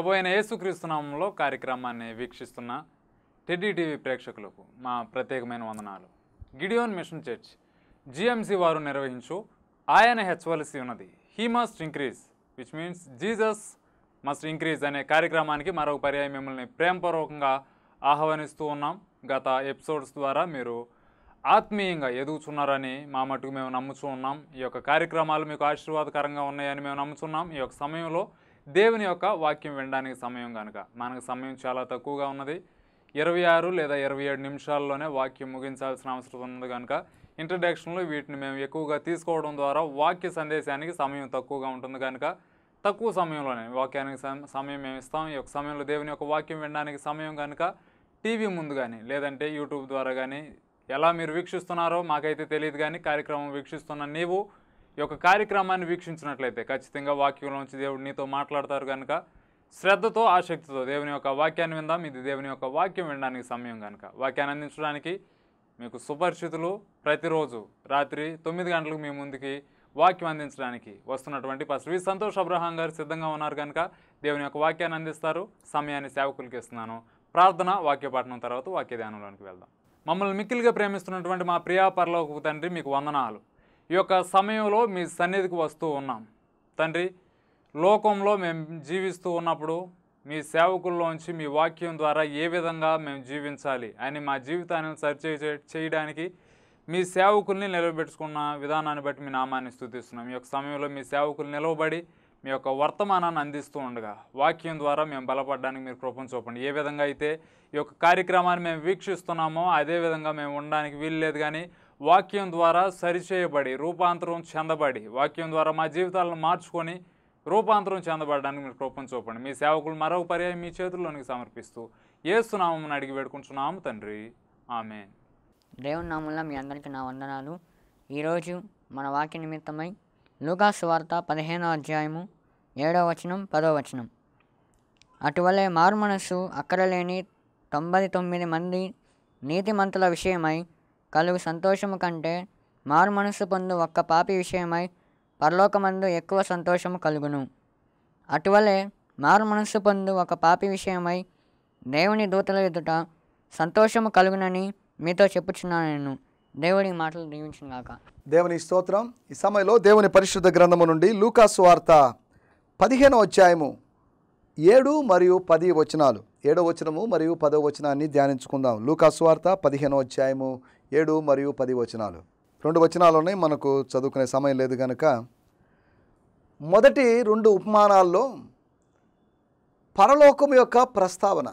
ప్రభు అయిన యేసుక్రీస్తు నామంలో కార్యక్రమాన్ని వీక్షిస్తున్న టెడ్డీ టీవీ ప్రేక్షకులకు మా ప్రత్యేకమైన వందనాలు గిడియోన్ మిషన్ చర్చ్ జిఎంసి వారు నిర్వహించు ఆయన హెచ్చవలసి ఉన్నది he must increase which means Jesus must increase అనే కార్యక్రమానికి మరొక పర్యాయం మిమ్మల్ని ప్రేమపూర్వకంగా ఆహ్వానిస్తూ ఉన్నాం గత ఎపిసోడ్స్ ద్వారా మీరు ఆత్మీయంగా ఎదుగుచున్నారని మా మటుకు మేము నమ్ముచూ ఉన్నాం ఈ యొక్క కార్యక్రమాలు మీకు ఆశీర్వాదకరంగా ఉన్నాయని మేము నమ్ముచున్నాం ఈ యొక్క సమయంలో దేవుని యొక్క వాక్యం వినడానికి సమయం కనుక మనకు సమయం చాలా తక్కువగా ఉన్నది ఇరవై ఆరు లేదా ఇరవై ఏడు నిమిషాల్లోనే వాక్యం ముగించాల్సిన అవసరం ఉంది కనుక ఇంట్రడక్షన్లో వీటిని మేము ఎక్కువగా తీసుకోవడం ద్వారా వాక్య సందేశానికి సమయం తక్కువగా ఉంటుంది కనుక తక్కువ సమయంలోనే వాక్యానికి సమ- సమయం మేము ఇస్తాం ఈ యొక్క సమయంలో దేవుని యొక్క వాక్యం వినడానికి సమయం కనుక టీవీ ముందు కానీ లేదంటే యూట్యూబ్ ద్వారా కానీ ఎలా మీరు వీక్షిస్తున్నారో మాకైతే తెలియదు కానీ కార్యక్రమం వీక్షిస్తున్న నీవు ఈ యొక్క కార్యక్రమాన్ని వీక్షించినట్లయితే ఖచ్చితంగా వాక్యంలోంచి దేవుడు నీతో మాట్లాడతారు కనుక శ్రద్ధతో ఆసక్తితో దేవుని యొక్క వాక్యాన్ని విందాం ఇది దేవుని యొక్క వాక్యం వినడానికి సమయం కనుక వాక్యాన్ని అందించడానికి మీకు సుపరిచితులు ప్రతిరోజు రాత్రి తొమ్మిది గంటలకు మీ ముందుకి వాక్యం అందించడానికి వస్తున్నటువంటి పాస్టర్ వి సంతోష్ అబ్రహాం గారు సిద్ధంగా ఉన్నారు కనుక దేవుని యొక్క వాక్యాన్ని అందిస్తారు సమయాన్ని సేవకులకి ఇస్తున్నాను ప్రార్థన వాక్యపాఠనం తర్వాత వాక్య ధ్యానంలోనికి వెళ్దాం మమ్మల్ని మిక్కిలిగా ప్రేమిస్తున్నటువంటి మా ప్రియా పరలోకపు తండ్రి మీకు వందనాలు ఈ యొక్క సమయంలో మీ సన్నిధికి వస్తూ ఉన్నాం తండ్రి లోకంలో మేము జీవిస్తూ ఉన్నప్పుడు మీ సేవకుల్లోంచి మీ వాక్యం ద్వారా ఏ విధంగా మేము జీవించాలి అని మా జీవితాన్ని సరిచే చేయడానికి మీ సేవకుల్ని నిలబెట్టుకున్న విధానాన్ని బట్టి మీ నామాన్ని స్థుతిస్తున్నాం ఈ యొక్క సమయంలో మీ సేవకులు నిలవబడి మీ యొక్క వర్తమానాన్ని అందిస్తూ ఉండగా వాక్యం ద్వారా మేము బలపడడానికి మీరు కృపను చూపండి ఏ విధంగా అయితే ఈ యొక్క కార్యక్రమాన్ని మేము వీక్షిస్తున్నామో అదే విధంగా మేము ఉండడానికి వీల్లేదు కానీ వాక్యం ద్వారా సరిచేయబడి రూపాంతరం చెందబడి వాక్యం ద్వారా మా జీవితాలను మార్చుకొని రూపాంతరం చెందబడడానికి మీరు కృపను చూపండి మీ సేవకులు మరొక పర్యాయం మీ చేతుల్లోనికి సమర్పిస్తూ ఏసునామని అడిగి వేడుకుంటున్నాము తండ్రి ఆమెన్ దేవుని నామంలో మీ అందరికీ నా వందనాలు ఈరోజు మన వాక్య నిమిత్తమై లూకాసు వార్త పదిహేనో అధ్యాయము ఏడవ వచనం పదో వచనం అటువలే మారుమనస్సు అక్కరలేని తొంభై తొమ్మిది మంది నీతిమంతుల విషయమై కలుగు సంతోషము కంటే మారుమనస్సు పొందు ఒక్క పాపి విషయమై పరలోకమందు ఎక్కువ సంతోషము కలుగును అటువలే మారు మనస్సు పొందు ఒక పాపి విషయమై దేవుని దూతల ఎదుట సంతోషము కలుగునని మీతో చెప్పుచున్నాను నేను దేవుడి మాటలు దీవించుగాక దేవుని స్తోత్రం ఈ సమయంలో దేవుని పరిశుద్ధ గ్రంథము నుండి లూకాసు వార్త పదిహేనో అధ్యాయము ఏడు మరియు పది వచనాలు ఏడో వచనము మరియు పదో వచనాన్ని ధ్యానించుకుందాం లూకాసు వార్త పదిహేనో అధ్యాయము ఏడు మరియు పది వచనాలు రెండు వచనాలు ఉన్నాయి మనకు చదువుకునే సమయం లేదు కనుక మొదటి రెండు ఉపమానాల్లో పరలోకం యొక్క ప్రస్తావన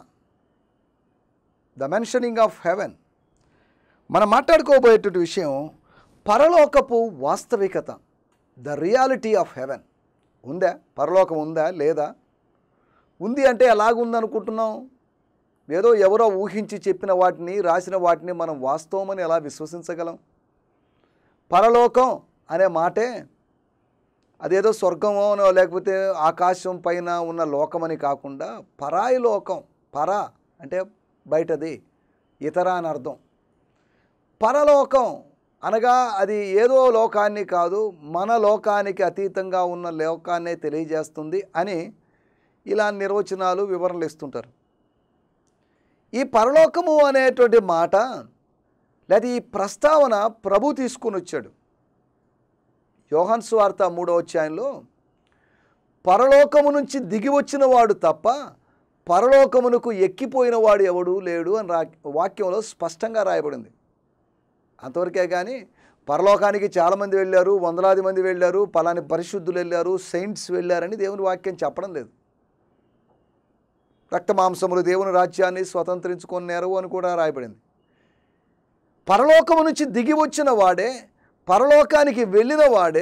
ద మెన్షనింగ్ ఆఫ్ హెవెన్ మనం మాట్లాడుకోబోయేటువంటి విషయం పరలోకపు వాస్తవికత ద రియాలిటీ ఆఫ్ హెవెన్ ఉందా పరలోకం ఉందా లేదా ఉంది అంటే ఎలాగుందనుకుంటున్నాం ఏదో ఎవరో ఊహించి చెప్పిన వాటిని రాసిన వాటిని మనం వాస్తవమని ఎలా విశ్వసించగలం పరలోకం అనే మాటే అదేదో స్వర్గమోనో లేకపోతే ఆకాశం పైన ఉన్న లోకమని కాకుండా పరాయి లోకం పర అంటే బయటది ఇతర అని అర్థం పరలోకం అనగా అది ఏదో లోకాన్ని కాదు మన లోకానికి అతీతంగా ఉన్న లోకాన్నే తెలియజేస్తుంది అని ఇలా నిర్వచనాలు వివరణలు ఇస్తుంటారు ఈ పరలోకము అనేటువంటి మాట లేదా ఈ ప్రస్తావన ప్రభు తీసుకుని వచ్చాడు యోహన్ స్వార్త మూడో అధ్యాయంలో పరలోకము నుంచి దిగి వచ్చిన వాడు తప్ప పరలోకమునకు ఎక్కిపోయిన వాడు ఎవడు లేడు అని రా వాక్యంలో స్పష్టంగా రాయబడింది అంతవరకే కానీ పరలోకానికి చాలామంది వెళ్ళారు వందలాది మంది వెళ్ళారు పలాని పరిశుద్ధులు వెళ్ళారు సెయింట్స్ వెళ్ళారని దేవుని వాక్యం చెప్పడం లేదు రక్తమాంసములు దేవుని రాజ్యాన్ని స్వతంత్రించుకున్నారు అని కూడా రాయబడింది పరలోకము నుంచి దిగి వచ్చిన వాడే పరలోకానికి వెళ్ళిన వాడే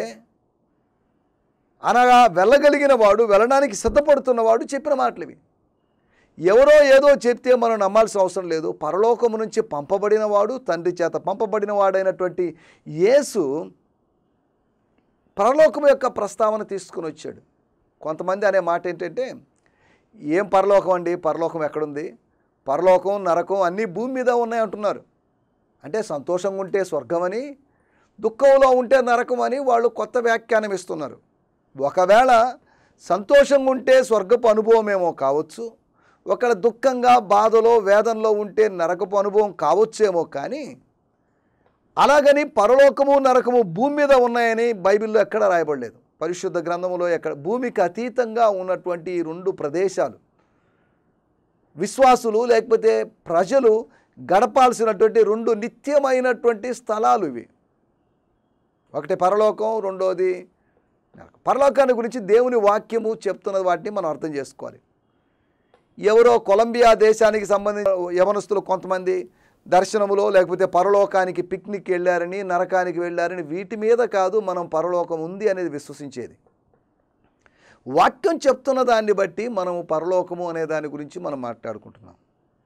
అనగా వెళ్ళగలిగిన వాడు వెళ్ళడానికి సిద్ధపడుతున్నవాడు చెప్పిన మాటలు ఇవి ఎవరో ఏదో చెప్తే మనం నమ్మాల్సిన అవసరం లేదు పరలోకము నుంచి పంపబడిన వాడు తండ్రి చేత పంపబడిన వాడైనటువంటి యేసు పరలోకం యొక్క ప్రస్తావన తీసుకుని వచ్చాడు కొంతమంది అనే మాట ఏంటంటే ఏం పరలోకం అండి పరలోకం ఎక్కడుంది పరలోకం నరకం అన్నీ భూమి మీద ఉన్నాయి అంటున్నారు అంటే సంతోషంగా ఉంటే స్వర్గమని దుఃఖంలో ఉంటే నరకం అని వాళ్ళు కొత్త వ్యాఖ్యానం ఇస్తున్నారు ఒకవేళ సంతోషంగా ఉంటే స్వర్గపు అనుభవమేమో కావచ్చు ఒకళ్ళ దుఃఖంగా బాధలో వేదనలో ఉంటే నరకపు అనుభవం కావచ్చేమో కానీ అలాగని పరలోకము నరకము భూమి మీద ఉన్నాయని బైబిల్లో ఎక్కడ రాయబడలేదు పరిశుద్ధ గ్రంథములో ఎక్కడ భూమికి అతీతంగా ఉన్నటువంటి ఈ రెండు ప్రదేశాలు విశ్వాసులు లేకపోతే ప్రజలు గడపాల్సినటువంటి రెండు నిత్యమైనటువంటి స్థలాలు ఇవి ఒకటి పరలోకం రెండోది నరకం పరలోకాన్ని గురించి దేవుని వాక్యము చెప్తున్న వాటిని మనం అర్థం చేసుకోవాలి ఎవరో కొలంబియా దేశానికి సంబంధించిన యవనస్తులు కొంతమంది దర్శనములో లేకపోతే పరలోకానికి పిక్నిక్ వెళ్ళారని నరకానికి వెళ్ళారని వీటి మీద కాదు మనం పరలోకం ఉంది అనేది విశ్వసించేది వాక్యం చెప్తున్న దాన్ని బట్టి మనము పరలోకము అనే దాని గురించి మనం మాట్లాడుకుంటున్నాం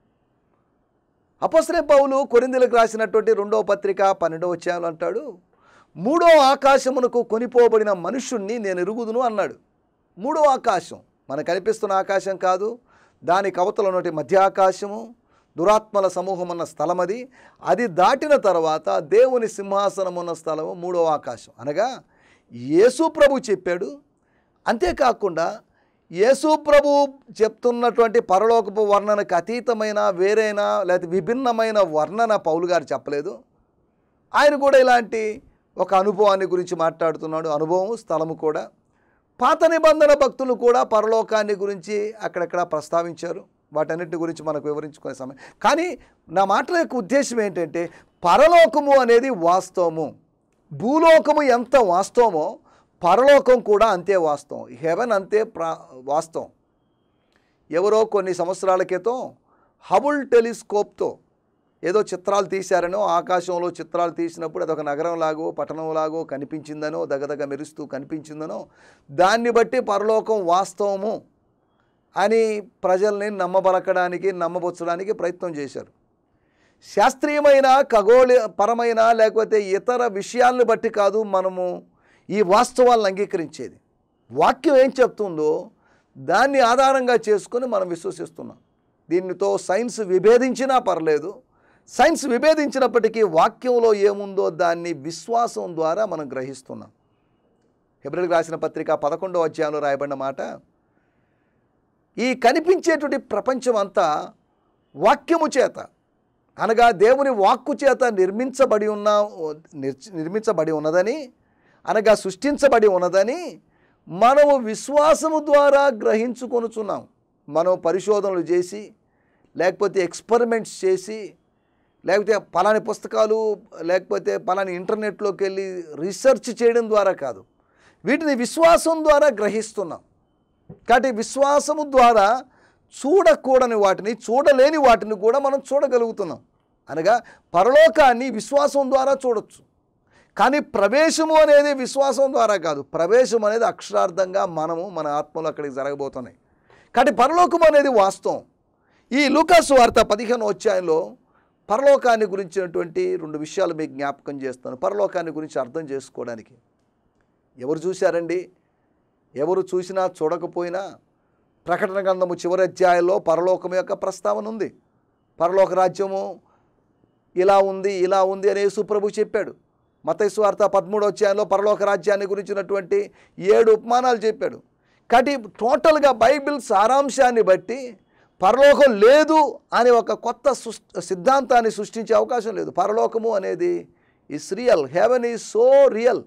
అపస్రే పౌలు కొరిందులకు రాసినటువంటి రెండవ పత్రిక పన్నెండవ వచ్చాను అంటాడు మూడో ఆకాశమునకు కొనిపోబడిన మనుషుణ్ణి నేను ఎరుగుదును అన్నాడు మూడో ఆకాశం మనకు కనిపిస్తున్న ఆకాశం కాదు దానికి అవతల ఉన్నటి మధ్య ఆకాశము దురాత్మల సమూహం ఉన్న స్థలం అది అది దాటిన తర్వాత దేవుని సింహాసనం ఉన్న స్థలము మూడో ఆకాశం అనగా యేసు ప్రభు చెప్పాడు అంతేకాకుండా యేసు ప్రభు చెప్తున్నటువంటి పరలోకపు వర్ణనకు అతీతమైన వేరైన లేకపోతే విభిన్నమైన వర్ణన పౌలు గారు చెప్పలేదు ఆయన కూడా ఇలాంటి ఒక అనుభవాన్ని గురించి మాట్లాడుతున్నాడు అనుభవం స్థలము కూడా పాత నిబంధన భక్తులు కూడా పరలోకాన్ని గురించి అక్కడక్కడ ప్రస్తావించారు వాటన్నిటి గురించి మనకు వివరించుకునే సమయం కానీ నా మాటల యొక్క ఉద్దేశం ఏంటంటే పరలోకము అనేది వాస్తవము భూలోకము ఎంత వాస్తవమో పరలోకం కూడా అంతే వాస్తవం హెవెన్ అంతే ప్రా వాస్తవం ఎవరో కొన్ని సంవత్సరాల క్రితం హబుల్ టెలిస్కోప్తో ఏదో చిత్రాలు తీశారనో ఆకాశంలో చిత్రాలు తీసినప్పుడు అదొక నగరంలాగో పట్టణంలాగో కనిపించిందనో దగదగ మెరుస్తూ కనిపించిందనో దాన్ని బట్టి పరలోకం వాస్తవము అని ప్రజల్ని నమ్మబలకడానికి నమ్మబొచ్చడానికి ప్రయత్నం చేశారు శాస్త్రీయమైన ఖగోళ పరమైన లేకపోతే ఇతర విషయాలను బట్టి కాదు మనము ఈ వాస్తవాలను అంగీకరించేది వాక్యం ఏం చెప్తుందో దాన్ని ఆధారంగా చేసుకొని మనం విశ్వసిస్తున్నాం దీనితో సైన్స్ విభేదించినా పర్లేదు సైన్స్ విభేదించినప్పటికీ వాక్యంలో ఏముందో దాన్ని విశ్వాసం ద్వారా మనం గ్రహిస్తున్నాం హెబ్రిల్కి రాసిన పత్రిక పదకొండవ అధ్యాయంలో రాయబడిన మాట ఈ కనిపించేటువంటి ప్రపంచం అంతా వాక్యము చేత అనగా దేవుని వాక్కు చేత నిర్మించబడి ఉన్న నిర్చ- నిర్మించబడి ఉన్నదని అనగా సృష్టించబడి ఉన్నదని మనము విశ్వాసము ద్వారా గ్రహించుకొనుచున్నాం మనం పరిశోధనలు చేసి లేకపోతే ఎక్స్పెరిమెంట్స్ చేసి లేకపోతే పలాని పుస్తకాలు లేకపోతే పలాని ఇంటర్నెట్లోకి వెళ్ళి రీసెర్చ్ చేయడం ద్వారా కాదు వీటిని విశ్వాసం ద్వారా గ్రహిస్తున్నాం కాబట్టి విశ్వాసము ద్వారా చూడకూడని వాటిని చూడలేని వాటిని కూడా మనం చూడగలుగుతున్నాం అనగా పరలోకాన్ని విశ్వాసం ద్వారా చూడొచ్చు కానీ ప్రవేశము అనేది విశ్వాసం ద్వారా కాదు ప్రవేశం అనేది అక్షరార్థంగా మనము మన ఆత్మలో అక్కడికి జరగబోతున్నాయి కాబట్టి పరలోకం అనేది వాస్తవం ఈ లూకాసు వార్త పదిహేను అధ్యాయంలో పరలోకాన్ని గురించినటువంటి రెండు విషయాలు మీకు జ్ఞాపకం చేస్తాను పరలోకాన్ని గురించి అర్థం చేసుకోవడానికి ఎవరు చూశారండి ఎవరు చూసినా చూడకపోయినా ప్రకటన గ్రంథము చివరి అధ్యాయంలో పరలోకం యొక్క ప్రస్తావన ఉంది పరలోక రాజ్యము ఇలా ఉంది ఇలా ఉంది అని యేసుప్రభు చెప్పాడు మతైసు వార్త పదమూడు అధ్యాయంలో పరలోక రాజ్యాన్ని గురించినటువంటి ఏడు ఉపమానాలు చెప్పాడు కాబట్టి టోటల్గా బైబిల్ సారాంశాన్ని బట్టి పరలోకం లేదు అనే ఒక కొత్త సృష్ సిద్ధాంతాన్ని సృష్టించే అవకాశం లేదు పరలోకము అనేది is real heaven is so real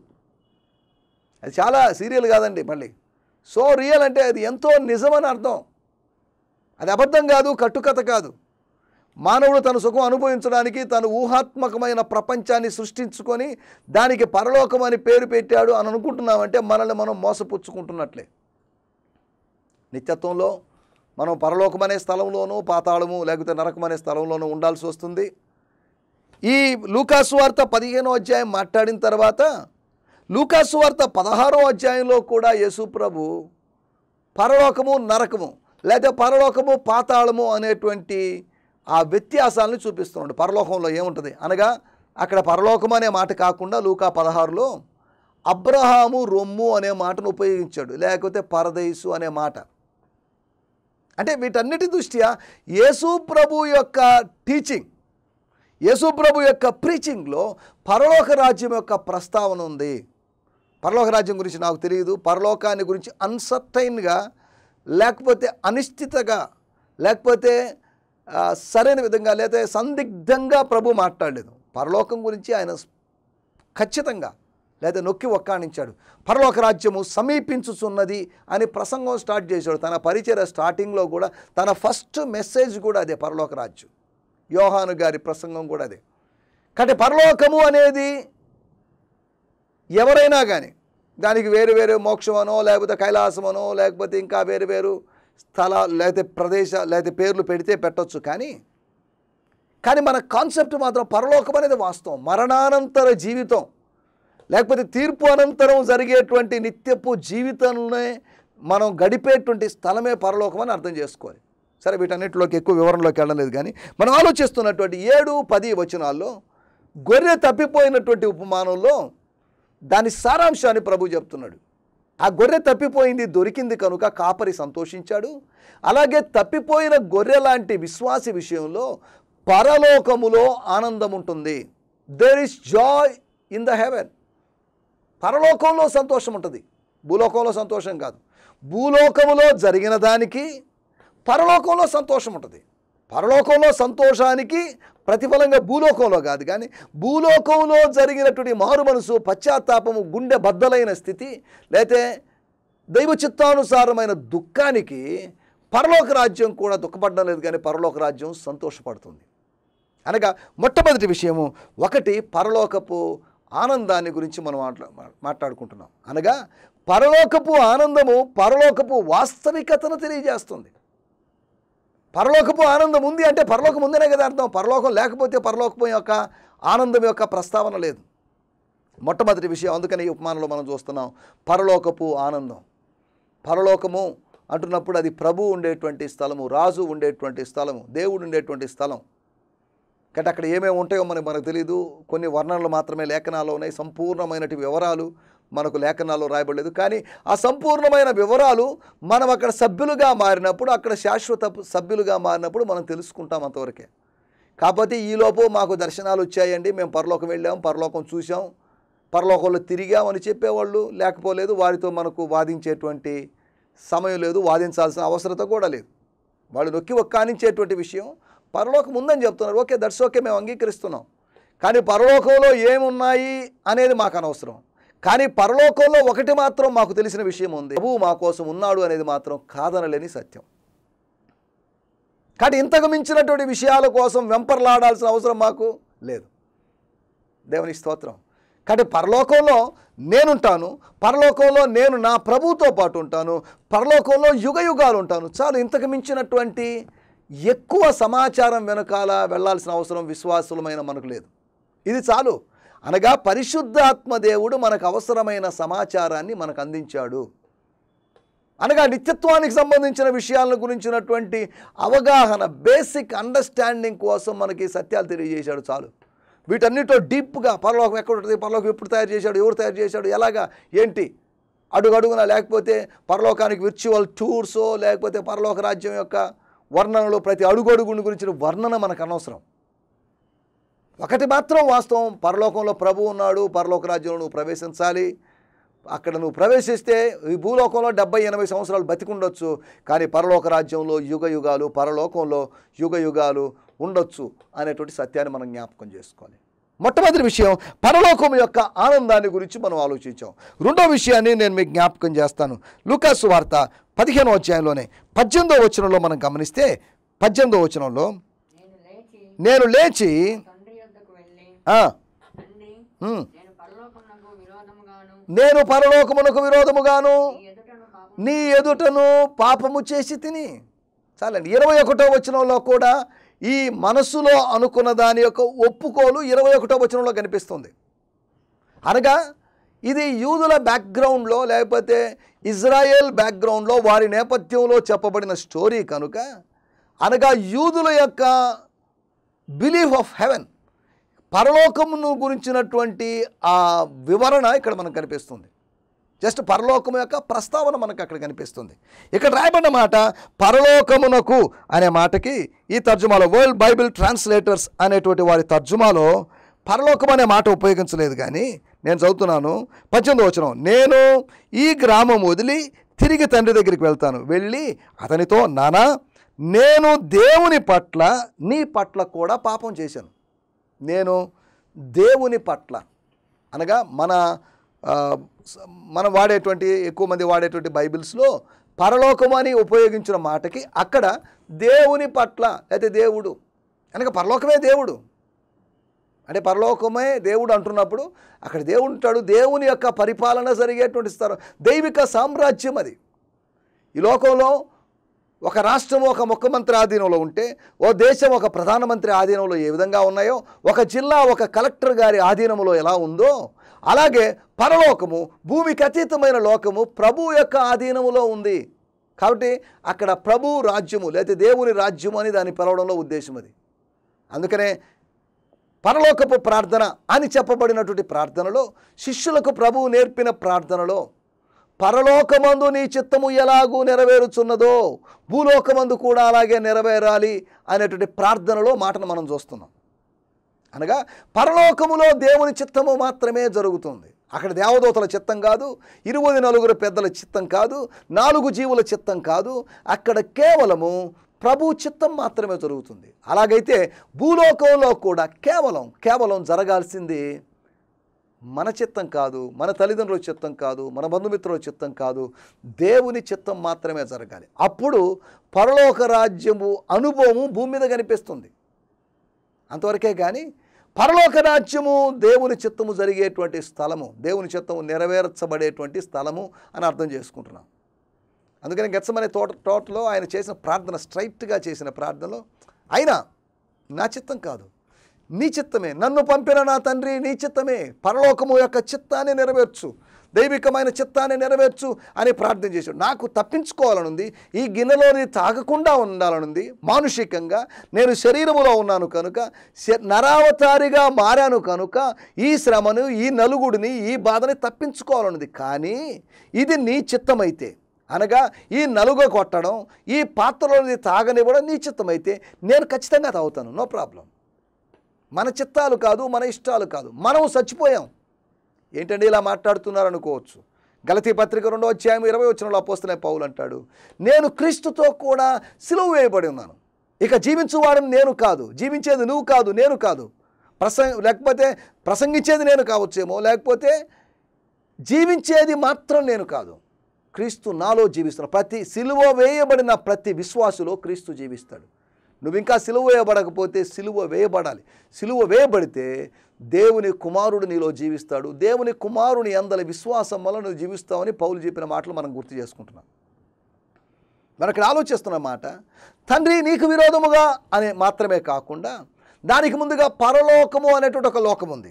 అది చాలా సీరియల్ కాదండి మళ్ళీ సో రియల్ అంటే అది ఎంతో నిజమని అర్థం అది అబద్ధం కాదు కట్టుకథ కాదు మానవుడు తన సుఖం అనుభవించడానికి తను ఊహాత్మకమైన ప్రపంచాన్ని సృష్టించుకొని దానికి పరలోకం అని పేరు పెట్టాడు అని అనుకుంటున్నామంటే మనల్ని మనం మోసపుచ్చుకుంటున్నట్లే నిత్యత్వంలో మనం పరలోకం అనే స్థలంలోనూ పాతాళము లేకపోతే నరకం అనే స్థలంలోనూ ఉండాల్సి వస్తుంది ఈ లూకాసు వార్త పదిహేనో అధ్యాయం మాట్లాడిన తర్వాత లూకాసు వార్త పదహారో అధ్యాయంలో కూడా యేసు ప్రభు పరలోకము నరకము లేదా పరలోకము పాతాళము అనేటువంటి ఆ వ్యత్యాసాలను చూపిస్తున్నాడు పరలోకంలో ఏముంటుంది అనగా అక్కడ పరలోకం అనే మాట కాకుండా లూకా పదహారులో అబ్రహాము రొమ్ము అనే మాటను ఉపయోగించాడు లేకపోతే పరదేశు అనే మాట అంటే వీటన్నిటి దృష్ట్యా యేసు ప్రభు యొక్క టీచింగ్ యేసు ప్రభు యొక్క ప్రీచింగ్లో పరలోక రాజ్యం యొక్క ప్రస్తావన ఉంది పరలోక రాజ్యం గురించి నాకు తెలియదు పరలోకాన్ని గురించి అన్సర్టైన్గా లేకపోతే అనిశ్చితగా లేకపోతే ఆ, సరైన విధంగా లేకపోతే సందిగ్ధంగా ప్రభు మాట్లాడలేదు పరలోకం గురించి ఆయన ఖచ్చితంగా లేదా నొక్కి ఒక్కాణించాడు పరలోక రాజ్యము సమీపించుచున్నది అని ప్రసంగం స్టార్ట్ చేశాడు తన పరిచయ స్టార్టింగ్లో కూడా తన ఫస్ట్ మెసేజ్ కూడా అదే పరలోక రాజ్యం యోహాను గారి ప్రసంగం కూడా అదే కాబట్టి పరలోకము అనేది ఎవరైనా కానీ దానికి వేరు వేరు మోక్షమనో లేకపోతే కైలాసమనో లేకపోతే ఇంకా వేరు వేరు స్థల లేకపోతే ప్రదేశ లేకపోతే పేర్లు పెడితే పెట్టొచ్చు కానీ కానీ మన కాన్సెప్ట్ మాత్రం పరలోకం అనేది వాస్తవం మరణానంతర జీవితం లేకపోతే తీర్పు అనంతరం జరిగేటువంటి నిత్యపు జీవితంలోనే మనం గడిపేటువంటి స్థలమే పరలోకం అని అర్థం చేసుకోవాలి సరే వీటన్నిటిలోకి ఎక్కువ వివరంలోకి వెళ్ళలేదు కానీ మనం ఆలోచిస్తున్నటువంటి ఏడు పది వచనాల్లో గొర్రె తప్పిపోయినటువంటి ఉపమానంలో దాని సారాంశాన్ని ప్రభు చెప్తున్నాడు ఆ గొర్రె తప్పిపోయింది దొరికింది కనుక కాపరి సంతోషించాడు అలాగే తప్పిపోయిన గొర్రె లాంటి విశ్వాసి విషయంలో పరలోకములో ఆనందం ఉంటుంది there is joy in the heaven పరలోకంలో సంతోషం ఉంటుంది భూలోకంలో సంతోషం కాదు భూలోకములో జరిగిన దానికి పరలోకంలో సంతోషం ఉంటుంది పరలోకంలో సంతోషానికి ప్రతిఫలంగా భూలోకంలో కాదు కానీ భూలోకంలో జరిగినటువంటి మారు మనసు పశ్చాత్తాపము గుండె బద్దలైన స్థితి లేతే దైవ చిత్తానుసారమైన దుఃఖానికి పరలోక రాజ్యం కూడా దుఃఖపడడం లేదు కానీ పరలోక రాజ్యం సంతోషపడుతుంది అనగా మొట్టమొదటి విషయము ఒకటి పరలోకపు ఆనందాన్ని గురించి మనం మాట్లా మాట్లాడుకుంటున్నాం అనగా పరలోకపు ఆనందము పరలోకపు వాస్తవికతను తెలియజేస్తుంది పరలోకపు ఆనందం ఉంది అంటే పరలోకం ఉందనే కదా అర్థం పరలోకం లేకపోతే పరలోకం యొక్క ఆనందం యొక్క ప్రస్తావన లేదు మొట్టమొదటి విషయం అందుకని ఈ ఉపమానంలో మనం చూస్తున్నాం పరలోకపు ఆనందం పరలోకము అంటున్నప్పుడు అది ప్రభు ఉండేటువంటి స్థలము రాజు ఉండేటువంటి స్థలము దేవుడు ఉండేటువంటి స్థలం కాబట్టి అక్కడ ఏమేమి ఉంటాయో మనకు మనకు తెలియదు కొన్ని వర్ణనలు మాత్రమే లేఖనాల్లో ఉన్నాయి సంపూర్ణమైనటి వివరాలు మనకు లేఖనాల్లో రాయబడలేదు కానీ ఆ సంపూర్ణమైన వివరాలు మనం అక్కడ సభ్యులుగా మారినప్పుడు అక్కడ శాశ్వత సభ్యులుగా మారినప్పుడు మనం తెలుసుకుంటాం అంతవరకే కాకపోతే ఈలోపు మాకు దర్శనాలు వచ్చాయండి మేము పరలోకం వెళ్ళాం పరలోకం చూసాం పరలోకంలో తిరిగామని చెప్పేవాళ్ళు లేకపోలేదు వారితో మనకు వాదించేటువంటి సమయం లేదు వాదించాల్సిన అవసరత కూడా లేదు వాళ్ళు నొక్కి ఒక్కానించేటువంటి విషయం పరలోకం ఉందని చెప్తున్నారు ఓకే దట్స్ ఓకే మేము అంగీకరిస్తున్నాం కానీ పరలోకంలో ఏమున్నాయి అనేది మాకు అనవసరం కానీ పరలోకంలో ఒకటి మాత్రం మాకు తెలిసిన విషయం ఉంది ప్రభువు మా కోసం ఉన్నాడు అనేది మాత్రం కాదనలేని సత్యం కానీ ఇంతకు మించినటువంటి విషయాల కోసం వెంపర్లాడాల్సిన అవసరం మాకు లేదు దేవుని స్తోత్రం కాబట్టి పరలోకంలో నేనుంటాను పరలోకంలో నేను నా ప్రభువుతో పాటు ఉంటాను పరలోకంలో యుగ యుగాలు ఉంటాను చాలు ఇంతకు మించినటువంటి ఎక్కువ సమాచారం వెనకాల వెళ్ళాల్సిన అవసరం విశ్వాసులమైన మనకు లేదు ఇది చాలు అనగా పరిశుద్ధాత్మ దేవుడు మనకు అవసరమైన సమాచారాన్ని మనకు అందించాడు అనగా నిత్యత్వానికి సంబంధించిన విషయాల గురించినటువంటి అవగాహన బేసిక్ అండర్స్టాండింగ్ కోసం మనకి సత్యాలు తెలియజేశాడు చాలు వీటన్నిటిలో డీప్గా పరలోకం ఎక్కడ ఉంటుంది పరలోకం ఎప్పుడు తయారు చేశాడు ఎవరు తయారు చేశాడు ఎలాగా ఏంటి అడుగు అడుగున లేకపోతే పరలోకానికి విర్చువల్ టూర్సో లేకపోతే పరలోక రాజ్యం యొక్క వర్ణనలో ప్రతి అడుగు అడుగుని గురించిన వర్ణన మనకు అనవసరం ఒకటి మాత్రం వాస్తవం పరలోకంలో ప్రభు ఉన్నాడు పరలోక రాజ్యంలో నువ్వు ప్రవేశించాలి అక్కడ నువ్వు ప్రవేశిస్తే ఈ భూలోకంలో డెబ్బై ఎనభై సంవత్సరాలు బతికుండొచ్చు కానీ పరలోక రాజ్యంలో యుగ యుగాలు పరలోకంలో యుగ యుగాలు ఉండొచ్చు అనేటువంటి సత్యాన్ని మనం జ్ఞాపకం చేసుకోవాలి మొట్టమొదటి విషయం పరలోకం యొక్క ఆనందాన్ని గురించి మనం ఆలోచించాం రెండో విషయాన్ని నేను మీకు జ్ఞాపకం చేస్తాను లూకాసు వార్త పదిహేనో అధ్యాయంలోనే పద్దెనిమిదో వచనంలో మనం గమనిస్తే పద్దెనిమిదో వచనంలో నేను లేచి నేను లేచి తండ్రి యొద్దకు వెళ్ళి ఆ, తండ్రి ఉమ్, నేను పరలోకమునకు విరోధముగాను నేను పరలోకమునకు విరోధముగాను నీ ఎదుటను పాపం నీ ఎదుటను పాపము చేసి తిని చాలండి ఇరవై ఒకటో వచనంలో కూడా ఈ మనసులో అనుకున్న దాని యొక్క ఒప్పుకోలు ఇరవై ఒకటో వచనంలో కనిపిస్తుంది అనగా ఇది యూదుల బ్యాక్గ్రౌండ్లో లేకపోతే ఇజ్రాయెల్ బ్యాక్గ్రౌండ్లో వారి నేపథ్యంలో చెప్పబడిన స్టోరీ కనుక అనగా యూదుల యొక్క బిలీఫ్ ఆఫ్ హెవెన్ పరలోకమును గురించినటువంటి ఆ వివరణ ఇక్కడ మనకు కనిపిస్తుంది జస్ట్ పరలోకము యొక్క ప్రస్తావన మనకు అక్కడ కనిపిస్తుంది ఇక్కడ రాయబడిన మాట పరలోకమునకు అనే మాటకి ఈ తర్జుమాలో వరల్డ్ బైబిల్ ట్రాన్స్లేటర్స్ అనేటువంటి వారి తర్జుమాలో పరలోకం అనే మాట ఉపయోగించలేదు కానీ నేను చదువుతున్నాను పద్దెనిమిది వచనం నేను ఈ గ్రామం వదిలి తిరిగి తండ్రి దగ్గరికి వెళ్తాను వెళ్ళి అతనితో నానా నేను దేవుని పట్ల నీ పట్ల కూడా పాపం చేశాను నేను దేవుని పట్ల అనగా మన ఆ, స- మనం వాడేటువంటి ఎక్కువ మంది వాడేటువంటి బైబిల్స్లో పరలోకము అని ఉపయోగించిన మాటకి అక్కడ దేవుని పట్ల అయితే దేవుడు అనగా పరలోకమే దేవుడు అంటే పరలోకమే దేవుడు అంటున్నప్పుడు అక్కడ దేవుడు ఉంటాడు దేవుని యొక్క పరిపాలన జరిగేటువంటి స్థలం దైవిక సామ్రాజ్యం అది ఈ లోకంలో ఒక రాష్ట్రం ఒక ముఖ్యమంత్రి ఆధీనంలో ఉంటే ఓ దేశం ఒక ప్రధానమంత్రి ఆధీనంలో ఏ విధంగా ఉన్నాయో ఒక జిల్లా ఒక కలెక్టర్ గారి ఆధీనంలో ఎలా ఉందో అలాగే పరలోకము భూమికి అతీతమైన లోకము ప్రభు యొక్క ఆధీనములో ఉంది కాబట్టి అక్కడ ప్రభు రాజ్యము లేదా దేవుని రాజ్యము అని దాన్ని పిలవడంలో ఉద్దేశం అది అందుకనే పరలోకపు ప్రార్థన అని చెప్పబడినటువంటి ప్రార్థనలో శిష్యులకు ప్రభువు నేర్పిన ప్రార్థనలో పరలోకమందు నీ చిత్తము ఎలాగూ నెరవేరుచున్నదో భూలోకమందు కూడా అలాగే నెరవేరాలి అనేటువంటి ప్రార్థనలో మాటను మనం చూస్తున్నాం అనగా పరలోకములో దేవుని చిత్తము మాత్రమే జరుగుతుంది అక్కడ దేవదూతల చిత్తం కాదు ఇరువై నలుగురు పెద్దల చిత్తం కాదు నాలుగు జీవుల చిత్తం కాదు అక్కడ కేవలము ప్రభు చిత్తం మాత్రమే జరుగుతుంది అలాగైతే భూలోకంలో కూడా కేవలం కేవలం జరగాల్సింది మన చిత్తం కాదు మన తల్లిదండ్రుల చిత్తం కాదు మన బంధుమిత్రుల చిత్తం కాదు దేవుని చిత్తం మాత్రమే జరగాలి అప్పుడు పరలోక రాజ్యము అనుభవము భూమి మీద కనిపిస్తుంది అంతవరకే కానీ పరలోక రాజ్యము దేవుని చిత్తము జరిగేటువంటి స్థలము దేవుని చిత్తము నెరవేర్చబడేటువంటి స్థలము అని అర్థం చేసుకుంటున్నాం అందుకని గెచ్చమనే తోట తోటలో ఆయన చేసిన ప్రార్థన స్ట్రైట్గా చేసిన ప్రార్థనలో అయినా నా చిత్తం కాదు నీ చిత్తమే నన్ను పంపిన నా తండ్రి నీ చిత్తమే పరలోకము యొక్క చిత్తాన్ని నెరవేర్చు దైవికమైన చిత్తాన్ని నెరవేర్చు అని ప్రార్థన చేశాడు నాకు తప్పించుకోవాలనుంది ఈ గిన్నెలోని తాగకుండా ఉండాలనుంది మానుషికంగా నేను శరీరములో ఉన్నాను కనుక శ- నరావతారిగా మారాను కనుక ఈ శ్రమను ఈ నలుగుడిని ఈ బాధని తప్పించుకోవాలనుంది కానీ ఇది నీ చిత్తమైతే అనగా ఈ నలుగ కొట్టడం ఈ పాత్రలోని తాగనివ్వడం నీ చిత్తమైతే నేను ఖచ్చితంగా తాగుతాను నో ప్రాబ్లం మన చిత్తాలు కాదు మన ఇష్టాలు కాదు మనం చచ్చిపోయాం ఏంటండి ఇలా మాట్లాడుతున్నారు అనుకోవచ్చు గలతీ పత్రిక రెండో అధ్యాయం ఇరవై వచ్చినలో అపోస్తలే పౌలు అంటాడు నేను క్రీస్తుతో కూడా సిలువ వేయబడి ఉన్నాను ఇక జీవించువాడని నేను కాదు జీవించేది నువ్వు కాదు నేను కాదు ప్రసంగ లేకపోతే ప్రసంగించేది నేను కావచ్చేమో లేకపోతే జీవించేది మాత్రం నేను కాదు క్రీస్తు నాలో జీవిస్తున్న ప్రతి సిలువ వేయబడిన ప్రతి విశ్వాసులో క్రీస్తు జీవిస్తాడు నువ్వు ఇంకా సిలువ వేయబడకపోతే సిలువ వేయబడాలి సిలువ వేయబడితే దేవుని కుమారుడు నీలో జీవిస్తాడు దేవుని కుమారుని అందరి విశ్వాసం వల్ల నువ్వు జీవిస్తావని పౌలు చెప్పిన మాటలు మనం గుర్తు చేసుకుంటున్నాం మనం ఇక్కడ ఆలోచిస్తున్న మాట తండ్రి నీకు విరోధముగా అనే మాత్రమే కాకుండా దానికి ముందుగా పరలోకము అనేటువంటి ఒక లోకం ఉంది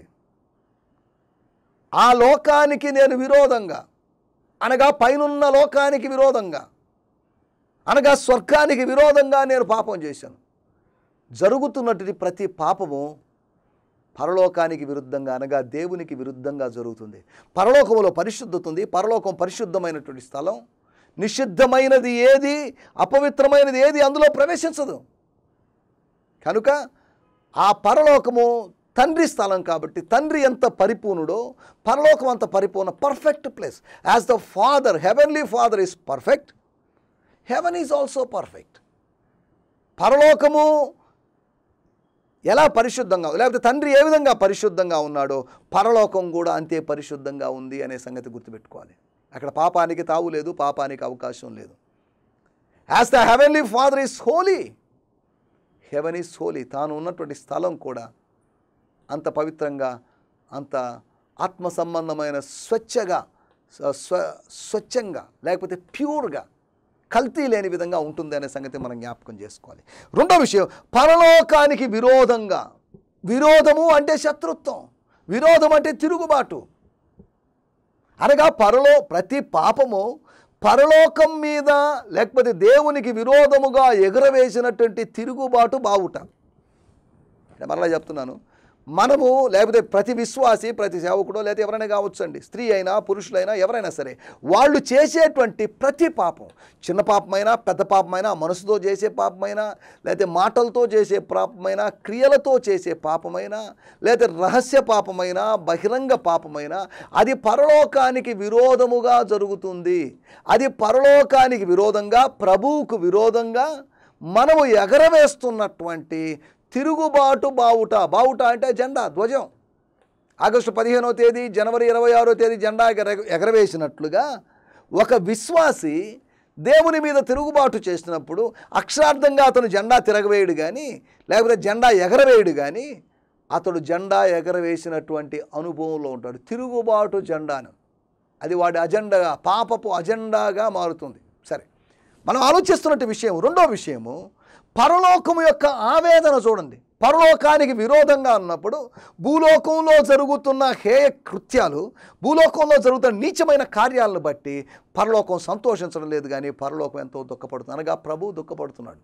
ఆ లోకానికి నేను విరోధంగా అనగా పైనున్న లోకానికి విరోధంగా అనగా స్వర్గానికి విరోధంగా నేను పాపం చేశాను జరుగుతున్నటువంటి ప్రతి పాపము పరలోకానికి విరుద్ధంగా అనగా దేవునికి విరుద్ధంగా జరుగుతుంది పరలోకములో పరిశుద్ధత ఉంది పరలోకం పరిశుద్ధమైనటువంటి స్థలం నిషిద్ధమైనది ఏది అపవిత్రమైనది ఏది అందులో ప్రవేశించదు కనుక ఆ పరలోకము తండ్రి స్థలం కాబట్టి తండ్రి ఎంత పరిపూర్ణుడో పరలోకం అంత పరిపూర్ణ perfect place as the father heavenly father is perfect heaven is also perfect పరలోకము ఎలా పరిశుద్ధంగా లేకపోతే తండ్రి ఏ విధంగా పరిశుద్ధంగా ఉన్నాడో పరలోకం కూడా అంతే పరిశుద్ధంగా ఉంది అనే సంగతి గుర్తుపెట్టుకోవాలి అక్కడ పాపానికి తావు లేదు పాపానికి అవకాశం లేదు as the heavenly father is holy heaven is holy తాను ఉన్నటువంటి స్థలం కూడా అంత పవిత్రంగా అంత ఆత్మ సంబంధమైన స్వచ్ఛగా స్వ- స్వ స్వచ్ఛంగా లేకపోతే ప్యూర్గా కల్తీ లేని విధంగా ఉంటుంది అనే సంగతి మనం జ్ఞాపకం చేసుకోవాలి రెండో విషయం పరలోకానికి విరోధంగా విరోధము అంటే శత్రుత్వం విరోధం అంటే తిరుగుబాటు అనగా పరలో ప్రతి పాపము పరలోకం మీద లేకపోతే దేవునికి విరోధముగా ఎగురవేసినటువంటి తిరుగుబాటు బావుట అంటే మరలా చెప్తున్నాను మనము లేకపోతే ప్రతి విశ్వాసి ప్రతి సేవకుడో లేకపోతే ఎవరైనా కావచ్చండి స్త్రీ అయినా పురుషులైనా ఎవరైనా సరే వాళ్ళు చేసేటువంటి ప్రతి పాపం చిన్న పాపమైనా పెద్ద పాపమైనా మనసుతో చేసే పాపమైనా లేకపోతే మాటలతో చేసే పాపమైనా క్రియలతో చేసే పాపమైనా లేకపోతే రహస్య పాపమైనా బహిరంగ పాపమైనా అది పరలోకానికి విరోధముగా జరుగుతుంది అది పరలోకానికి విరోధంగా ప్రభువుకు విరోధంగా మనము ఎగరవేస్తున్నటువంటి తిరుగుబాటు బావుట బావుట అంటే జెండా ధ్వజం ఆగస్టు పదిహేనో తేదీ జనవరి ఇరవై ఆరో తేదీ జెండా ఎగర ఎగరవేసినట్లుగా ఒక విశ్వాసి దేవుని మీద తిరుగుబాటు చేసినప్పుడు అక్షరార్థంగా అతను జెండా తిరగవేయడు కానీ లేకపోతే జెండా ఎగరవేయడు కానీ అతడు జెండా ఎగరవేసినటువంటి అనుభవంలో ఉంటాడు తిరుగుబాటు జెండాను అది వాడి అజెండాగా పాపపు అజెండాగా మారుతుంది సరే మనం ఆలోచిస్తున్నట్టు విషయం రెండో విషయము పరలోకము యొక్క ఆవేదన చూడండి పరలోకానికి విరోధంగా ఉన్నప్పుడు భూలోకంలో జరుగుతున్న హేయ కృత్యాలు భూలోకంలో జరుగుతున్న నీచమైన కార్యాలను బట్టి పరలోకం సంతోషించడం లేదు కానీ పరలోకం ఎంతో దుఃఖపడుతుంది అనగా ప్రభు దుఃఖపడుతున్నాడు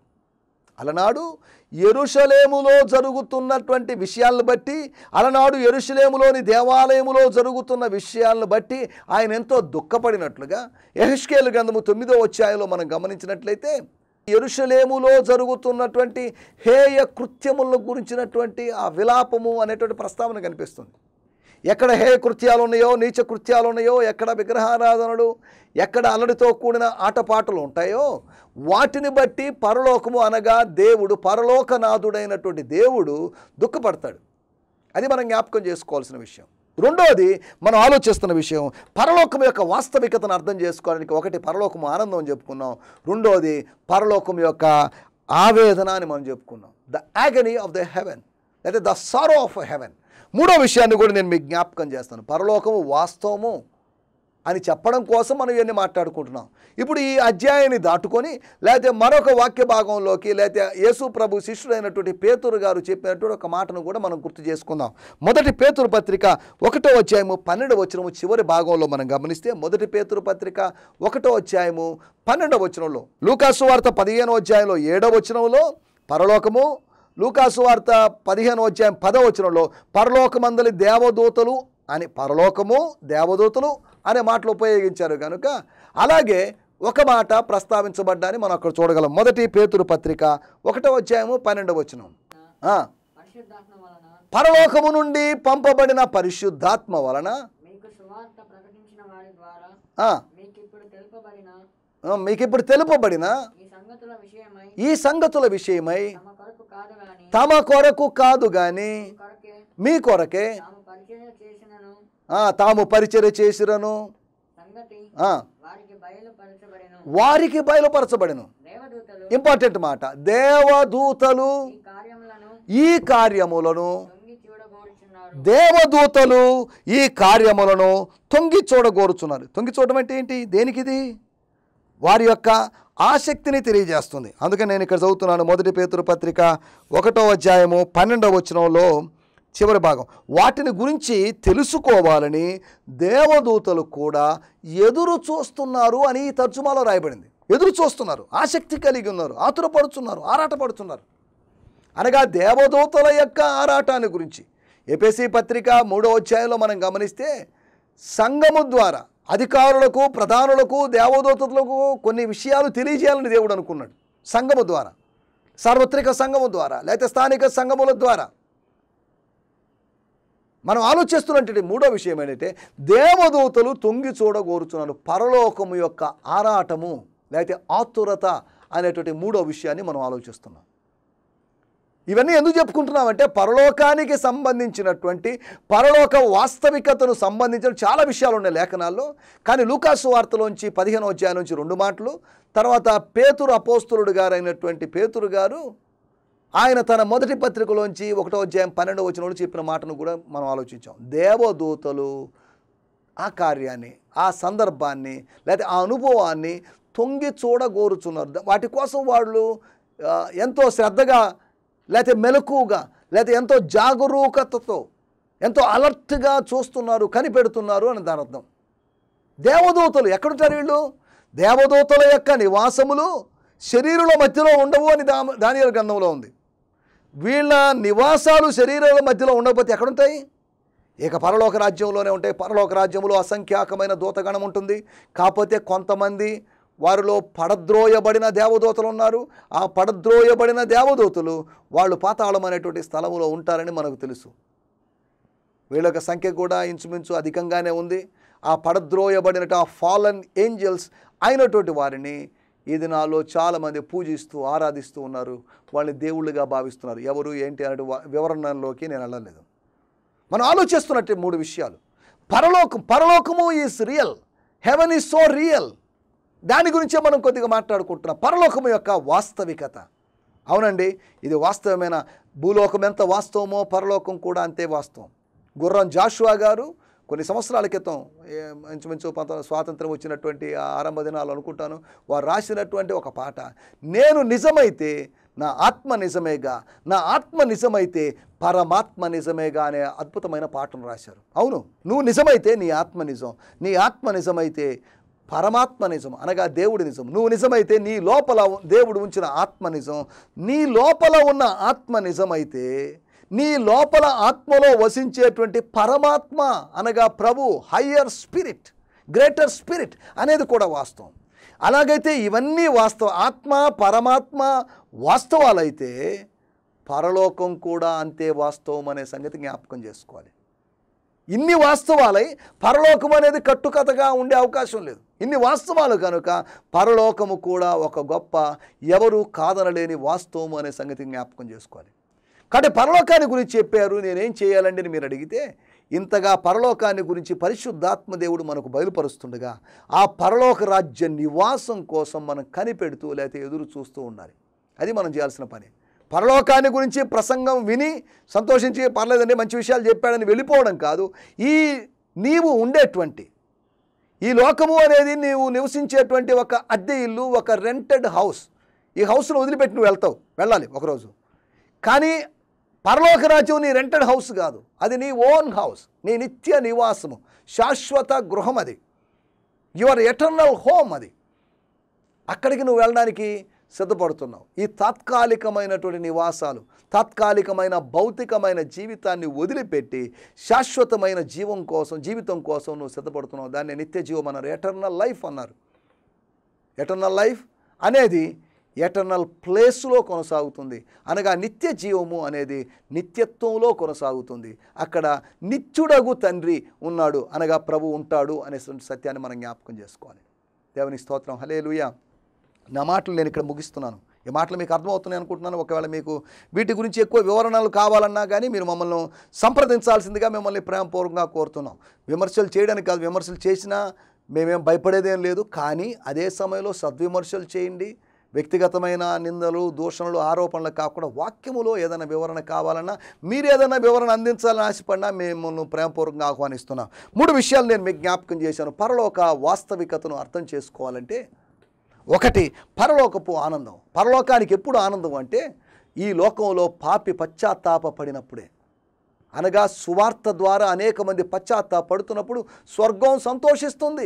అలనాడు ఎరుషలేములో జరుగుతున్నటువంటి విషయాలను బట్టి అలనాడు ఎరుషలేములోని దేవాలయములో జరుగుతున్న విషయాలను బట్టి ఆయన ఎంతో దుఃఖపడినట్లుగా ఎహెష్కేలు గ్రంథము తొమ్మిదో అధ్యాయంలో మనం గమనించినట్లయితే ఎరుషలేములో జరుగుతున్నటువంటి హేయ కృత్యములను గురించినటువంటి ఆ విలాపము అనేటువంటి ప్రస్తావన కనిపిస్తుంది ఎక్కడ హేయ కృత్యాలు ఉన్నాయో నీచ కృత్యాలు ఉన్నాయో ఎక్కడ విగ్రహారాధనలు ఎక్కడ అల్లడితో కూడిన ఆటపాటలు ఉంటాయో వాటిని బట్టి పరలోకము అనగా దేవుడు పరలోకనాథుడైనటువంటి దేవుడు దుఃఖపడతాడు అది మనం జ్ఞాపకం చేసుకోవాల్సిన విషయం రెండోది మనం ఆలోచిస్తున్న విషయం పరలోకం యొక్క వాస్తవికతను అర్థం చేసుకోవడానికి ఒకటి పరలోకం ఆనందం అని చెప్పుకున్నాం రెండోది పరలోకం యొక్క ఆవేదన అని మనం చెప్పుకున్నాం the agony of the heaven లేదా ద సారో ఆఫ్ హెవెన్ మూడో విషయాన్ని కూడా నేను మీకు జ్ఞాపకం చేస్తాను పరలోకము వాస్తవము అని చెప్పడం కోసం మనం ఇవన్నీ మాట్లాడుకుంటున్నాం ఇప్పుడు ఈ అధ్యాయాన్ని దాటుకొని లేకపోతే మరొక వాక్య భాగంలోకి లేకపోతే యేసు ప్రభు శిష్యుడైనటువంటి పేతురు గారు చెప్పినటువంటి ఒక మాటను కూడా మనం గుర్తు చేసుకుందాం మొదటి పేతురు పత్రిక ఒకటో అధ్యాయము పన్నెండవ వచనము చివరి భాగంలో మనం గమనిస్తే మొదటి పేతురు పత్రిక ఒకటో అధ్యాయము పన్నెండవ వచనంలో లూకాసు వార్త పదిహేనో అధ్యాయంలో ఏడవ వచనంలో పరలోకము లూకాసు వార్త పదిహేనో అధ్యాయం పదవ వచనంలో పరలోకమందలి దేవదూతలు అని పరలోకము దేవదూతలు అనే మాటలు ఉపయోగించారు కనుక అలాగే ఒక మాట ప్రస్తావించబడ్డాని మనం అక్కడ చూడగలం మొదటి పేతురు పత్రిక ఒకటో అధ్యాయము పన్నెండవ వచనం ఆ, పరిశుద్ధాత్మ వలన పరలోకము నుండి పంపబడిన పరిశుద్ధాత్మ వలన మీకు సువార్త ప్రకటించిన వారి ద్వారా ఆ, మీకు ఇప్పుడు తెలుపబడిన ఆ, మీకు ఇప్పుడు తెలుపబడిన ఈ సంగతుల విషయమై ఈ సంగతుల విషయమై తమ కొరకు కాదు గాని తమ కొరకు కాదు గాని మీ కొరకే మీ కొరకే తాము పరిచయం చేసినను ఆ, తాము పరిచర్య చేసిరను సంగతి ఆ, వారికి బయలుపరచబడిన వారికి బయలుపరచబడిను దేవదూతలు ఇంపార్టెంట్ మాట దేవదూతలు ఈ కార్యములను ఈ కార్యములను తొంగి చూడగోరుచున్నారు దేవదూతలు ఈ కార్యములను తొంగి చూడగోరుచున్నారు తొంగి చూడడం అంటే ఏంటి దేనికిది వారి యొక్క ఆసక్తిని తెలియజేస్తుంది అందుకని నేను ఇక్కడ చదువుతున్నాను మొదటి పేతురు పత్రిక ఒకటో అధ్యాయము పన్నెండవ వచనంలో చివరి భాగం వాటిని గురించి తెలుసుకోవాలని దేవదూతలు కూడా ఎదురు చూస్తున్నారు అని ఈ తర్జుమాలో రాయబడింది ఎదురు చూస్తున్నారు ఆసక్తి కలిగి ఉన్నారు ఆతురపడుతున్నారు ఆరాటపడుతున్నారు అనగా దేవదూతల యొక్క ఆరాటాన్ని గురించి ఎపిసి పత్రిక మూడో అధ్యాయంలో మనం గమనిస్తే సంఘము ద్వారా అధికారులకు ప్రధానులకు దేవదూతలకు కొన్ని విషయాలు తెలియజేయాలని దేవుడు అనుకున్నాడు సంఘము ద్వారా సార్వత్రిక సంఘము ద్వారా లేకపోతే స్థానిక సంఘముల ద్వారా మనం ఆలోచిస్తున్నటువంటి మూడో విషయం ఏంటంటే దేవదూతలు తొంగి చూడగోరుచున్నారు పరలోకము యొక్క ఆరాటము లేకపోతే ఆతురత అనేటువంటి మూడో విషయాన్ని మనం ఆలోచిస్తున్నాం ఇవన్నీ ఎందుకు చెప్పుకుంటున్నామంటే పరలోకానికి సంబంధించినటువంటి పరలోక వాస్తవికతను సంబంధించిన చాలా విషయాలు ఉన్నాయి లేఖనాల్లో కానీ లూకాసు వార్తలోంచి పదిహేను అధ్యాయం నుంచి రెండు మాటలు తర్వాత పేతురు అపోస్తులుడు గారు అయినటువంటి పేతురు గారు ఆయన తన మొదటి పత్రికలోంచి ఒకటో అధ్యాయం పన్నెండో వచ్చిన చెప్పిన మాటను కూడా మనం ఆలోచించాం దేవదూతలు ఆ కార్యాన్ని ఆ సందర్భాన్ని లేదా ఆ అనుభవాన్ని తొంగి చూడగోరుచున్నారు వాటి కోసం వాళ్ళు ఆ, ఎంతో శ్రద్ధగా లేకపోతే మెలకుగా లేకపోతే ఎంతో జాగరూకతతో ఎంతో అలర్ట్గా చూస్తున్నారు కనిపెడుతున్నారు అని దాని అర్థం దేవదూతలు ఎక్కడుంటారు వీళ్ళు దేవదూతల యొక్క నివాసములు శరీరుల మధ్యలో ఉండవు అని దా దానియల గ్రంథంలో ఉంది వీళ్ళ నివాసాలు శరీరాల మధ్యలో ఉండకపోతే ఎక్కడుంటాయి ఇక పరలోక రాజ్యంలోనే ఉంటాయి పరలోక రాజ్యంలో అసంఖ్యాకమైన దూతగణం ఉంటుంది కాకపోతే కొంతమంది వారిలో పడద్రోయబడిన దేవదూతలు ఉన్నారు ఆ పడద్రోయబడిన దేవదూతలు వాళ్ళు పాతాళం అనేటువంటి స్థలంలో ఉంటారని మనకు తెలుసు వీళ్ళ యొక్క సంఖ్య కూడా ఇంచుమించు అధికంగానే ఉంది ఆ పడద్రోయబడినట్టు ఆ ఫాలన్ ఏంజల్స్ అయినటువంటి వారిని ఈ దినాల్లో చాలామంది పూజిస్తూ ఆరాధిస్తూ ఉన్నారు వాళ్ళని దేవుళ్ళుగా భావిస్తున్నారు ఎవరు ఏంటి అనే వివరణలోకి నేను వెళ్ళలేదు మనం ఆలోచిస్తున్నట్టు మూడు విషయాలు పరలోకం పరలోకము is real heaven is so real దాని గురించే మనం కొద్దిగా మాట్లాడుకుంటున్నాం పరలోకము యొక్క వాస్తవికత అవునండి ఇది వాస్తవమైన భూలోకం ఎంత వాస్తవమో పరలోకం కూడా అంతే వాస్తవం గుర్రం జాషువా గారు కొన్ని సంవత్సరాల క్రితం ఏ- ఇంచుమించు పంత స్వాతంత్రం వచ్చినటువంటి ఆ ఆరంభ దినాలు అనుకుంటాను వారు రాసినటువంటి ఒక పాట నేను నిజమైతే నా ఆత్మ నిజమేగా నా ఆత్మ నిజమైతే పరమాత్మ నిజమేగా అనే అద్భుతమైన పాటను రాశారు అవును నువ్వు నిజమైతే నీ ఆత్మ నిజం నీ ఆత్మ నిజమైతే పరమాత్మ నిజం అనగా దేవుడి నిజం నువ్వు నిజమైతే నీ లోపల ఉ- దేవుడు ఉంచిన ఆత్మ నిజం నీ లోపల ఉన్న ఆత్మ నిజమైతే నీ లోపల ఆత్మలో వసించేటువంటి పరమాత్మ అనగా ప్రభు హయ్యర్ స్పిరిట్ గ్రేటర్ స్పిరిట్ అనేది కూడా వాస్తవం అలాగైతే ఇవన్నీ వాస్తవం ఆత్మ పరమాత్మ వాస్తవాలైతే పరలోకం కూడా అంతే వాస్తవం అనే సంగతి జ్ఞాపకం చేసుకోవాలి ఇన్ని వాస్తవాలై పరలోకం అనేది కట్టుకథగా ఉండే అవకాశం లేదు ఇన్ని వాస్తవాలు కనుక పరలోకము కూడా ఒక గొప్ప ఎవరు కాదనలేని వాస్తవం అనే సంగతి జ్ఞాపకం చేసుకోవాలి కాబట్టి పరలోకాన్ని గురించి చెప్పారు నేనేం చేయాలండి అని మీరు అడిగితే ఇంతగా పరలోకాన్ని గురించి పరిశుద్ధాత్మ దేవుడు మనకు బయలుపరుస్తుండగా ఆ పరలోక రాజ్య నివాసం కోసం మనం కనిపెడుతూ లేకపోతే ఎదురు చూస్తూ ఉండాలి అది మనం చేయాల్సిన పని పరలోకాన్ని గురించి ప్రసంగం విని సంతోషించి పర్లేదండి మంచి విషయాలు చెప్పాడని వెళ్ళిపోవడం కాదు ఈ నీవు ఉండేటువంటి ఈ లోకము అనేది నీవు నివసించేటువంటి ఒక అద్దె ఇల్లు ఒక రెంటెడ్ హౌస్ ఈ హౌస్ను వదిలిపెట్టి నువ్వు వెళ్తావు వెళ్ళాలి ఒకరోజు కానీ పరలోక రాజ్యం నీ రెంటెడ్ హౌస్ కాదు అది నీ ఓన్ హౌస్ నీ నిత్య నివాసము శాశ్వత గృహం అది యువర్ ఎటర్నల్ హోమ్ అది అక్కడికి నువ్వు వెళ్ళడానికి సిద్ధపడుతున్నావు ఈ తాత్కాలికమైనటువంటి నివాసాలు తాత్కాలికమైన భౌతికమైన జీవితాన్ని వదిలిపెట్టి శాశ్వతమైన జీవం కోసం జీవితం కోసం నువ్వు సిద్ధపడుతున్నావు దాన్ని నిత్య జీవం అన్నారు ఎటర్నల్ లైఫ్ అన్నారు ఎటర్నల్ లైఫ్ అనేది ఎటర్నల్ ప్లేస్లో కొనసాగుతుంది అనగా నిత్య జీవము అనేది నిత్యత్వంలో కొనసాగుతుంది అక్కడ నిత్యుడగు తండ్రి ఉన్నాడు అనగా ప్రభు ఉంటాడు అనే సత్యాన్ని మనం జ్ఞాపకం చేసుకోవాలి దేవుని స్తోత్రం హలేలుయా నా మాటలు నేను ఇక్కడ ముగిస్తున్నాను ఈ మాటలు మీకు అర్థమవుతున్నాయి అనుకుంటున్నాను ఒకవేళ మీకు వీటి గురించి ఎక్కువ వివరణలు కావాలన్నా కానీ మీరు మమ్మల్ని సంప్రదించాల్సిందిగా మిమ్మల్ని ప్రేమపూర్వకంగా కోరుతున్నాం విమర్శలు చేయడానికి కాదు విమర్శలు చేసినా మేమేం భయపడేదేం లేదు కానీ అదే సమయంలో సద్విమర్శలు చేయండి వ్యక్తిగతమైన నిందలు దూషణలు ఆరోపణలు కాకుండా వాక్యములో ఏదైనా వివరణ కావాలన్నా మీరు ఏదైనా వివరణ అందించాలని ఆశపడినా మేము ప్రేమపూర్వకంగా ఆహ్వానిస్తున్నాం మూడు విషయాలు నేను మీకు జ్ఞాపకం చేశాను పరలోక వాస్తవికతను అర్థం చేసుకోవాలంటే ఒకటి పరలోకపు ఆనందం పరలోకానికి ఎప్పుడు ఆనందం అంటే ఈ లోకంలో పాపి పశ్చాత్తాపడినప్పుడే అనగా సువార్త ద్వారా అనేక మంది పశ్చాత్తాపడుతున్నప్పుడు స్వర్గం సంతోషిస్తుంది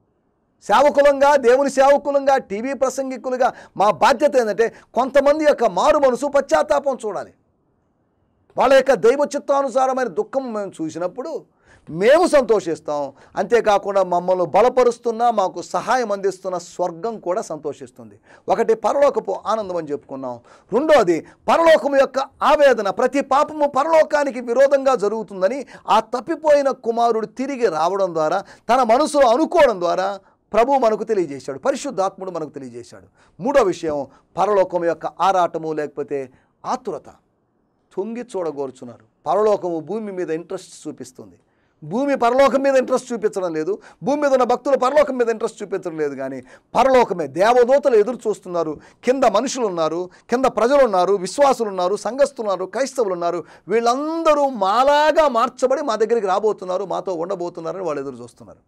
సేవకులంగా దేవుని సేవకులంగా టీవీ ప్రసంగికులుగా మా బాధ్యత ఏంటంటే కొంతమంది యొక్క మారు మనసు పశ్చాత్తాపం చూడాలి వాళ్ళ యొక్క దైవ చిత్తానుసారమైన దుఃఖం మేము చూసినప్పుడు మేము సంతోషిస్తాం అంతేకాకుండా మమ్మల్ని బలపరుస్తున్న మాకు సహాయం అందిస్తున్న స్వర్గం కూడా సంతోషిస్తుంది ఒకటి పరలోకపు ఆనందం అని చెప్పుకున్నాం రెండోది పరలోకము యొక్క ఆవేదన ప్రతి పాపము పరలోకానికి విరోధంగా జరుగుతుందని ఆ తప్పిపోయిన కుమారుడు తిరిగి రావడం ద్వారా తన మనసులో అనుకోవడం ద్వారా ప్రభు మనకు తెలియజేశాడు పరిశుద్ధాత్ముడు మనకు తెలియజేశాడు మూడో విషయం పరలోకం యొక్క ఆరాటము లేకపోతే ఆతురత తొంగి చూడగోరుచున్నారు పరలోకము భూమి మీద ఇంట్రెస్ట్ చూపిస్తుంది భూమి పరలోకం మీద ఇంట్రెస్ట్ చూపించడం లేదు భూమి మీద ఉన్న భక్తులు పరలోకం మీద ఇంట్రెస్ట్ చూపించడం లేదు కానీ పరలోకమే దేవదూతలు ఎదురు చూస్తున్నారు కింద మనుషులు ఉన్నారు కింద ప్రజలు ఉన్నారు విశ్వాసులు ఉన్నారు సంఘస్థులు ఉన్నారు క్రైస్తవులు ఉన్నారు వీళ్ళందరూ మాలాగా మార్చబడి మా దగ్గరికి రాబోతున్నారు మాతో ఉండబోతున్నారని వాళ్ళు ఎదురు చూస్తున్నారు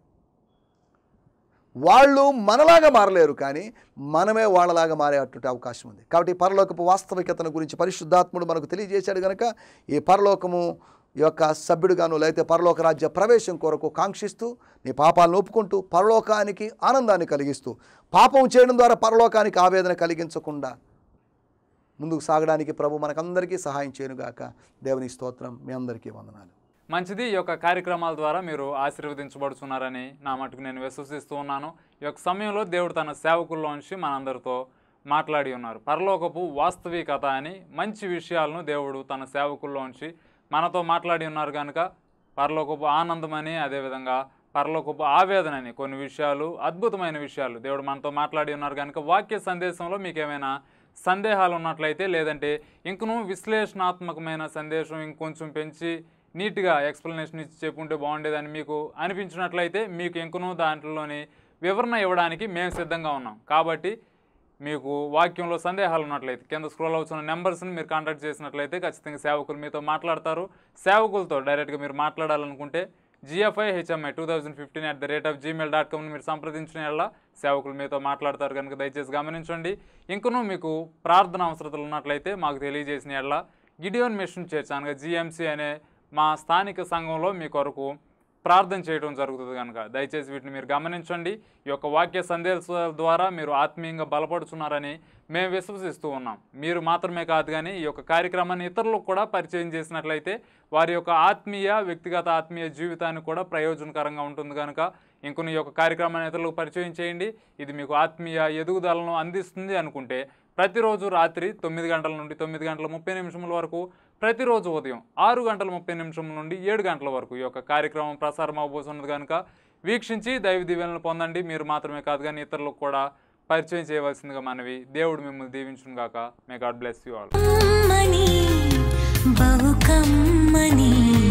వాళ్ళు మనలాగా మారలేరు కానీ మనమే వాళ్ళలాగా మారేటువంటి అవకాశం ఉంది కాబట్టి ఈ పరలోకపు వాస్తవికతను గురించి పరిశుద్ధాత్ముడు మనకు తెలియజేశాడు కనుక ఈ పరలోకము యొక్క సభ్యుడుగాను లేకపోతే పరలోక రాజ్య ప్రవేశం కొరకు కాంక్షిస్తూ నీ పాపాలను ఒప్పుకుంటూ పరలోకానికి ఆనందాన్ని కలిగిస్తూ పాపం చేయడం ద్వారా పరలోకానికి ఆవేదన కలిగించకుండా ముందుకు సాగడానికి ప్రభు మనకందరికీ సహాయం చేయనుగాక దేవుని స్తోత్రం మీ అందరికీ వందనాలు మంచిది ఈ యొక్క కార్యక్రమాల ద్వారా మీరు ఆశీర్వదించబడుతున్నారని నా మటుకు నేను విశ్వసిస్తూ ఉన్నాను ఈ యొక్క సమయంలో దేవుడు తన సేవకుల్లోంచి మనందరితో మాట్లాడి ఉన్నారు పరలోకపు వాస్తవికత అని మంచి విషయాలను దేవుడు తన సేవకుల్లోంచి మనతో మాట్లాడి ఉన్నారు కనుక పరలోకపు ఆనందమని అదేవిధంగా పరలోకపు ఆవేదన అని కొన్ని విషయాలు అద్భుతమైన విషయాలు దేవుడు మనతో మాట్లాడి ఉన్నారు కనుక వాక్య సందేశంలో మీకు ఏమైనా సందేహాలు ఉన్నట్లయితే లేదంటే ఇంకనూ విశ్లేషణాత్మకమైన సందేశం ఇంకొంచెం పెంచి నీట్గా ఎక్స్ప్లెనేషన్ ఇచ్చి చెప్పుంటే బాగుండేదని మీకు అనిపించినట్లయితే మీకు ఇంకనూ దాంట్లోని వివరణ ఇవ్వడానికి మేము సిద్ధంగా ఉన్నాం కాబట్టి మీకు వాక్యంలో సందేహాలు ఉన్నట్లయితే కింద స్క్రోల్ అవుతున్న నెంబర్స్ని మీరు కాంటాక్ట్ చేసినట్లయితే ఖచ్చితంగా సేవకులు మీతో మాట్లాడతారు సేవకులతో డైరెక్ట్గా మీరు మాట్లాడాలనుకుంటే GFI HMI two thousand fifteen at the rate of Gmail dot కామ్ని మీరు సంప్రదించిన ఎడల సేవకులు మీతో మాట్లాడతారు కనుక దయచేసి గమనించండి ఇంకనూ మీకు ప్రార్థన అవసరతలు ఉన్నట్లయితే మాకు తెలియజేసిన ఎడల గిడియోన్ మిషన్ చర్చ్ అనగా జిఎంసి అనే మా స్థానిక సంఘంలో మీ కొరకు ప్రార్థన చేయడం జరుగుతుంది కనుక దయచేసి వీటిని మీరు గమనించండి ఈ యొక్క వాక్య సందేశాల ద్వారా మీరు ఆత్మీయంగా బలపడుతున్నారని మేము విశ్వసిస్తూ ఉన్నాం మీరు మాత్రమే కాదు కానీ ఈ యొక్క కార్యక్రమాన్ని ఇతరులకు కూడా పరిచయం చేసినట్లయితే వారి యొక్క ఆత్మీయ వ్యక్తిగత ఆత్మీయ జీవితానికి కూడా ప్రయోజనకరంగా ఉంటుంది కనుక ఇంకొన్ని ఈ యొక్క కార్యక్రమాన్ని ఇతరులకు పరిచయం చేయండి ఇది మీకు ఆత్మీయ ఎదుగుదలను అందిస్తుంది అనుకుంటే ప్రతిరోజు రాత్రి తొమ్మిది గంటల నుండి తొమ్మిది గంటల ముప్పై నిమిషముల వరకు ప్రతిరోజు ఉదయం ఆరు గంటల ముప్పై నిమిషముల నుండి ఏడు గంటల వరకు ఈ యొక్క కార్యక్రమం ప్రసారం అవబోతున్నది కనుక వీక్షించి దైవ దీవెనలు పొందండి మీరు మాత్రమే కాదు కానీ ఇతరులకు కూడా పరిచయం చేయవలసిందిగా మనవి దేవుడు మిమ్మల్ని దీవించును గాక may God bless you all కమ్మని బహు కమ్మని